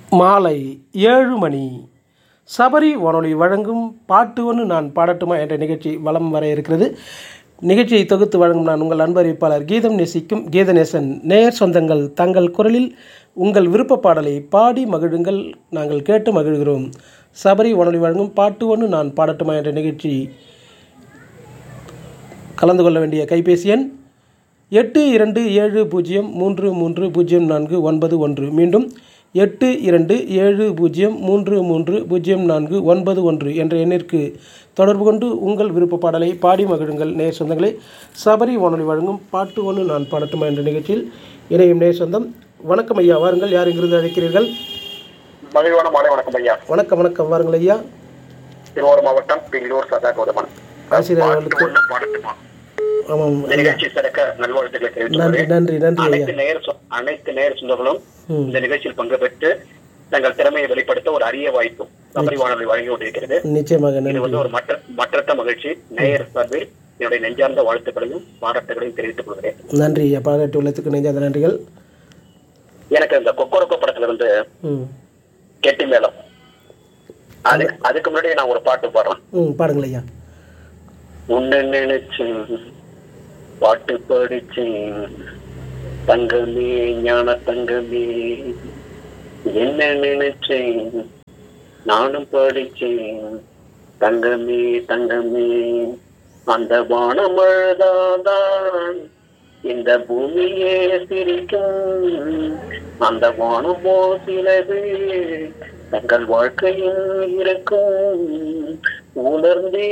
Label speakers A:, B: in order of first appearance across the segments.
A: மாலை ஏழு மணி சபரி வானொலி வழங்கும் பாட்டு ஒன்று நான் பாடட்டுமா என்ற நிகழ்ச்சி வலம் வர இருக்கிறது நிகழ்ச்சியை தொகுத்து வழங்கும் நான் உங்கள் அன்பறிவிப்பாளர் கீதம் நேசிக்கும் கீதநேசன் நேயர் சொந்தங்கள் தங்கள் குரலில் உங்கள் விருப்ப பாடலை பாடி மகிழுங்கள் நாங்கள் கேட்டு மகிழ்கிறோம் சபரி வானொலி வழங்கும் பாட்டு ஒன்று நான் பாடட்டுமா என்ற நிகழ்ச்சி கலந்து கொள்ள வேண்டிய கைபேசி எண் எட்டு இரண்டு ஏழு பூஜ்ஜியம் மூன்று மூன்று பூஜ்ஜியம் நான்கு ஒன்பது ஒன்று மீண்டும் எட்டு இரண்டு ஏழு பூஜ்ஜியம் மூன்று மூன்று பூஜ்ஜியம் நான்கு ஒன்பது ஒன்று என்ற எண்ணிற்கு தொடர்பு கொண்டு உங்கள் விருப்ப பாடலை பாடி மகிழுங்கள் நேர் சொந்தங்களே சபரி வானொலி வழங்கும் பாட்டு ஒன்று நான் பாடட்டுமா என்ற நிகழ்ச்சியில் இணையும் நேர் சொந்தம் வணக்கம் ஐயா வாருங்கள் யார் இங்கிருந்து அழைக்கிறீர்கள்
B: மகிழ்வான மாலை வணக்கம் ஐயா
A: வணக்கம் வணக்கம் வாருங்கள் ஐயா
B: திருவாரூர் மாவட்டம் பெங்களூர் சதா கௌதமன்
A: ஆசிரியர் அவர்களுக்கு
B: ஒண்ணு பாடட்டுமா
A: ஆமாம்
B: இந்த நிகழ்ச்சி சிறக்க நல்வாழ்த்துக்களை
A: நன்றி
B: தெரிவித்துள்ளேன்
A: நன்றி நன்றி ஐயா
B: அனைத்து நேர் சொ- அனைத்து நேர் சொந்தங்களும்
A: ம்.
B: இந்த நிகழ்ச்சியில் பங்கு பெற்று தங்கள் திறமையை வெளிப்படுத்த ஒரு அரிய வாய்ப்பு சபரி வானொலி வழங்கி கொண்டிருக்கிறது
A: நிச்சயமாக
B: இது
A: நன்றி
B: வந்து ஒரு மற்ற மற்றற்ற மகிழ்ச்சி நேயர் சார்பில் என்னுடைய நெஞ்சார்ந்த வாழ்த்துக்களையும் பாராட்டுகளையும் தெரிவித்துக் கொள்கிறேன்
A: நன்றி ஐயா பாராட்டு உள்ளத்துக்கு நெஞ்சாத நன்றிகள்
B: எனக்கு இந்த கொக்கரக்கோ படத்துல இருந்து
A: ம்
B: கெட்டி மேளம் அது அதுக்கு முன்னாடி நான் ஒரு பாட்டு பாடுறேன்
A: ம் பாடுங்கள் ஐயா
B: உன்னை நினைச்சேன் பாட்டு படிச்சேன் தங்கமே ஞான தங்கமே என்ன நினைச்சேன் நானும் படிச்சேன் தங்கமே தங்கமே அந்த வானம் அழுதாதான் இந்த பூமியே சிரிக்கும் அந்த வானமோ சிலது தங்கள் வாழ்க்கையில் இருக்கும் உணர்ந்தே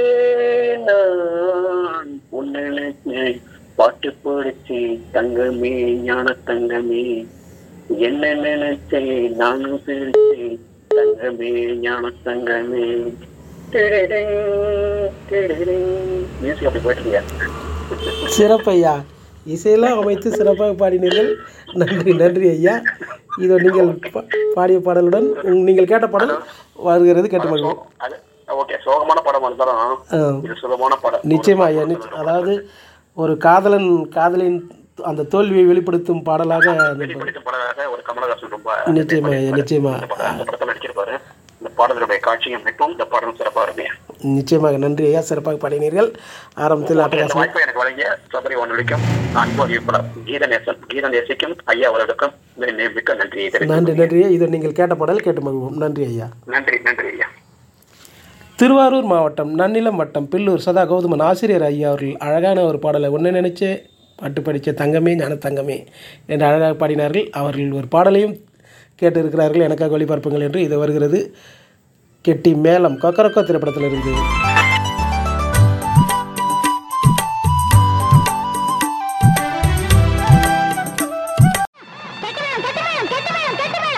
B: நான் உன்னை நினைச்சேன் பாட்டு பிடிச்சி தங்கமே ஞான தங்கமே என்ன நினைச்சேன் நானும் சிரிச்சேன் தங்கமே ஞான தங்கமே டிடிடிங், டிடிடிங். மியூசிக் அப்படி போயிட்டு
A: சிறப்பு ஐயா இசையெல்லாம் அமைத்து சிறப்பாக பாடினீர்கள் நன்றி நன்றி ஐயா இதோ நீங்கள் பா- பாடிய பாடலுடன் உங்- நீங்கள் கேட்ட பாடல் வருகிறது கேட்டு மகிழ்வோம்
B: அது ஓகே சோகமான படம் வந்தாலும்
A: ஆ,
B: இது சுகமான படம்
A: நிச்சயமா ஐயா நிச்ச- அதாவது ஒரு காதலன் காதலின் அந்த தோல்வியை வெளிப்படுத்தும் பாடலாக அந்த படம்.
B: பிடித்த படமாக ஒரு கமலஹாசன் ரொம்ப
A: நிச்சயமா ஐயா நிச்சயமா
B: இந்த படம் இந்த படத்தில் நடிச்சிருப்பாரு இந்த பாடலுடைய காட்சியும் மிகவும் இந்த பாடலும் சிறப்பா இருக்கு
A: நிச்சயமாக நன்றி ஐயா சிறப்பாக பாடினீர்கள் ஆரம்பத்தில்
B: இந்த
A: அட்டகாசம்
B: வாய்ப்பை எனக்கு வழங்கிய சபரி வானொலிக்கும் அன்பு அறிவிப்பாளர் கீதநேசன் கீதநேசிக்கும் ஐயா அவர்களுக்கும் மிக- மிக்க நன்றியை தெரிவித்துக்
A: நன்றி நன்றி ஐயா இதோ நீங்கள் கேட்ட பாடல் கேட்டு மகிழ்வோம் நன்றி ஐயா
B: நன்றி நன்றி ஐயா
A: திருவாரூர் மாவட்டம் நன்னிலம் வட்டம் பில்லூர் சதா கௌதமன் ஆசிரியர் ஐயா அவர்கள் அழகான ஒரு பாடலை ஒன்று நினைச்சே பாட்டு படித்த தங்கமே ஞான தங்கமே என்று அழகாக பாடினார்கள் அவர்கள் ஒரு பாடலையும் கேட்டு இருக்கிறார்கள் எனக்காக ஒளிபரப்புங்கள் என்று இது வருகிறது கெட்டி மேளம் கொக்கரக்கோ திரைப்படத்திலிருந்து